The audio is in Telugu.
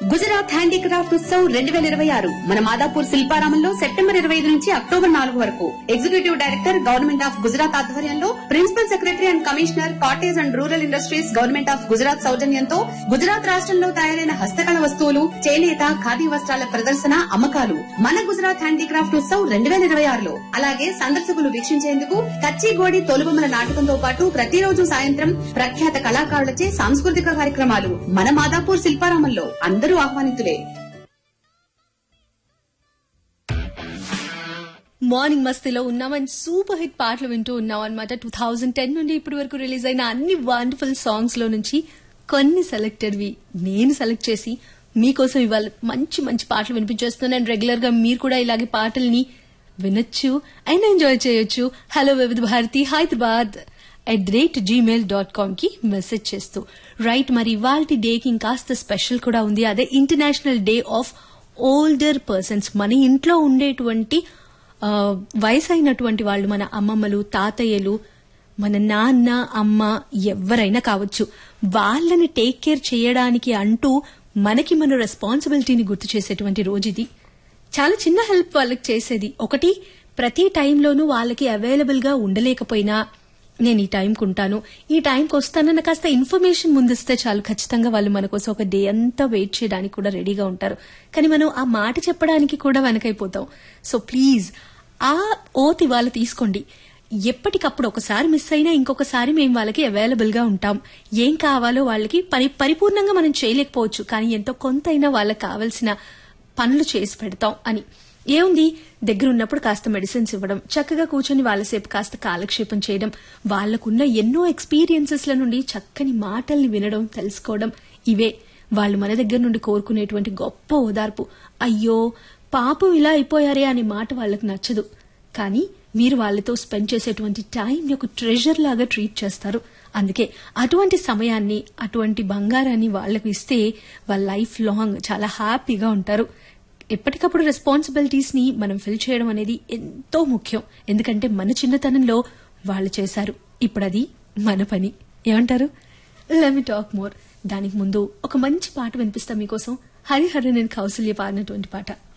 గుజరాత్ హ్యాండీక్రాఫ్ట్ ఉత్సవ్ రెండు వేల ఇరవై ఆరు మన మాదాపూర్ శిల్పారామంలో సెప్టెంబర్ ఇరవై ఐదు నుంచి అక్టోబర్ నాలుగు వరకు executive director government of Gujarat ఆధ్వర్యంలో principal secretary and commissioner cottage and rural industries government of Gujarat సౌజన్యంతో గుజరాత్ రాష్ట్రంలో తయారైన హస్తకళ వస్తువులు చేనేత ఖాదీ వస్త్రాల ప్రదర్శన అమ్మకాలు మన గుజరాత్ హ్యాండీక్రాఫ్ట్ ఉత్సవ్ రెండు వేల ఇరవై ఆరులో అలాగే సందర్శకులు వీక్షించేందుకు కచ్చిగోడి తొలుబొమ్మల నాటకంతో పాటు ప్రతిరోజు సాయంత్రం ప్రఖ్యాత కళాకారులచే సాంస్కృతిక కార్యక్రమాలు మన మాదాపూర్ శిల్పారామంలో అందరూ ఆహ్వానితులే మార్నింగ్ మస్తీలో ఉన్నాం అండ్ సూపర్ హిట్ పాటలు వింటూ ఉన్నాం అనమాట టూ థౌజండ్ టెన్ నుండి ఇప్పటి వరకు రిలీజ్ అయిన అన్ని వండర్ఫుల్ సాంగ్స్ లో నుంచి కొన్ని సెలెక్టెడ్ వి నేను సెలెక్ట్ చేసి మీకోసం ఇవాళ మంచి మంచి పాటలు వినిపించేస్తున్నాను అండ్ రెగ్యులర్ గా మీరు కూడా ఇలాగే పాటల్ని వినొచ్చు అండ్ ఎంజాయ్ చేయొచ్చు hello Vividh Bharati Hyderabad at the rate Gmail dot com కి మెసేజ్ చేస్తూ రైట్ మరి ఇవాళ డేకి ఇంకాస్త స్పెషల్ కూడా ఉంది అదే international day of older persons మన ఇంట్లో ఉండేటువంటి ఆ, వయసైనటువంటి వాళ్ళు మన అమ్మమ్మలు తాతయ్యలు మన నాన్న అమ్మ ఎవరైనా కావచ్చు వాళ్ళని టేక్ కేర్ చేయడానికి అంటూ మనకి మన రెస్పాన్సిబిలిటీని గుర్తు చేసేటువంటి రోజు ఇది చాలా చిన్న హెల్ప్ వాళ్ళకి చేసేది ఒకటి ప్రతి టైంలోనూ వాళ్ళకి అవైలబుల్ గా ఉండలేకపోయినా నేను ఈ టైంకి ఉంటాను ఈ టైంకి వస్తానన్న కాస్త ఇన్ఫర్మేషన్ ముందిస్తే చాలు ఖచ్చితంగా వాళ్ళు మన కోసం ఒక డే అంతా వెయిట్ చేయడానికి కూడా రెడీగా ఉంటారు కానీ మనం ఆ మాట చెప్పడానికి కూడా వెనకైపోతాం సో ప్లీజ్ ఆ ఓత్ ఇవాళ తీసుకోండి ఎప్పటికప్పుడు ఒకసారి మిస్ అయినా ఇంకొకసారి మేము వాళ్ళకి అవైలబుల్ గా ఉంటాం ఏం కావాలో వాళ్ళకి పరి పరిపూర్ణంగా మనం చేయలేకపోవచ్చు కానీ ఎంతో కొంతైనా వాళ్ళకి కావలసిన పనులు చేసి పెడతాం అని ఏముంది దగ్గర ఉన్నప్పుడు కాస్త మెడిసిన్స్ ఇవ్వడం చక్కగా కూర్చొని వాళ్ళసేపు కాస్త కాలక్షేపం చేయడం వాళ్లకున్న ఎన్నో ఎక్స్పీరియన్సెస్ల నుండి చక్కని మాటల్ని వినడం తెలుసుకోవడం ఇవే వాళ్ళు మన దగ్గర నుండి కోరుకునేటువంటి గొప్ప ఓదార్పు అయ్యో పాపం ఇలా అయిపోయారే అనే మాట వాళ్ళకి నచ్చదు కానీ మీరు వాళ్ళతో స్పెండ్ చేసేటువంటి టైం ఒక ట్రెజర్ లాగా ట్రీట్ చేస్తారు అందుకే అటువంటి సమయాన్ని అటువంటి బంగారాన్ని వాళ్ళకు ఇస్తే వాళ్ళ లైఫ్ లాంగ్ చాలా హ్యాపీగా ఉంటారు ఎప్పటికప్పుడు రెస్పాన్సిబిలిటీస్ ని మనం ఫిల్ చేయడం అనేది ఎంతో ముఖ్యం ఎందుకంటే మన చిన్నతనంలో వాళ్ళు చేశారు ఇప్పుడు అది మన పని ఏమంటారు లెట్ మీ టాక్ మోర్ దానికి ముందు ఒక మంచి పాట వినిపిస్తా మీకోసం హరిహర నేను కౌసల్య పాడినటువంటి పాట